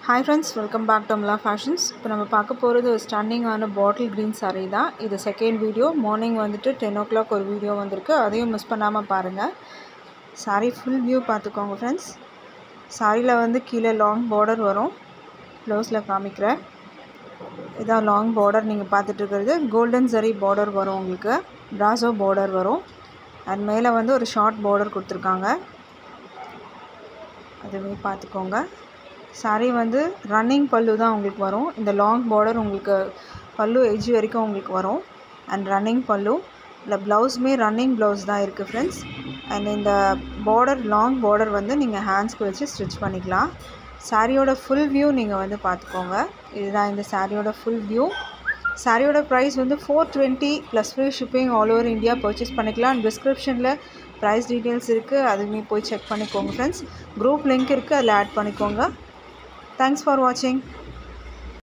hi friends welcome back to Amla fashions இப்போ நம்ம பார்க்க போகிறது ஒரு ஸ்டன்னிங்கான பாட்டில் க்ரீன் saree தான் இது செகண்ட் வீடியோ மார்னிங் வந்துட்டு டென் ஓ கிளாக் ஒரு வீடியோ வந்திருக்கு அதையும் மிஸ் பண்ணாமல் பாருங்கள் saree ஃபுல் வியூ பார்த்துக்கோங்க ஃப்ரெண்ட்ஸ் சாரியில் வந்து கீழே லாங் பார்டர் வரும் க்ளோஸில் காமிக்கிறேன் இதான் லாங் பார்டர் நீங்கள் பார்த்துட்டு இருக்கிறது கோல்டன் சரி பார்டர் வரும் உங்களுக்கு ப்ராசோ பார்டர் வரும் அண்ட் மேலே வந்து ஒரு ஷார்ட் பார்டர் கொடுத்துருக்காங்க அதுவே பார்த்துக்கோங்க saree வந்து ரன்னிங் பல்லு தான் உங்களுக்கு வரும் இந்த லாங் பார்டர் உங்களுக்கு பல்லு எஜ் வரைக்கும் உங்களுக்கு வரும் அண்ட் ரன்னிங் பல்லு இல்லை ப்ளவுஸுமே ரன்னிங் ப்ளவுஸ் தான் இருக்குது ஃப்ரெண்ட்ஸ் அண்ட் இந்த பார்டர் லாங் பார்டர் வந்து நீங்கள் ஹேண்ட்ஸ்க்கு வச்சு ஸ்டிச் பண்ணிக்கலாம் சாரியோட ஃபுல் வியூ நீங்கள் வந்து பார்த்துக்கோங்க இதுதான் இந்த சாரியோட ஃபுல் வியூ சாரியோட ப்ரைஸ் வந்து four twenty plus free shipping all over India purchase பண்ணிக்கலாம் டிஸ்கிரிப்ஷனில் ப்ரைஸ் டீட்டெயில்ஸ் இருக்குது அதுவுமே போய் செக் பண்ணிக்கோங்க ஃப்ரெண்ட்ஸ் குரூப் லிங்க் இருக்குது அதில் ஆட் பண்ணிக்கோங்க தேங்க்ஸ் ஃபார் வாட்சிங்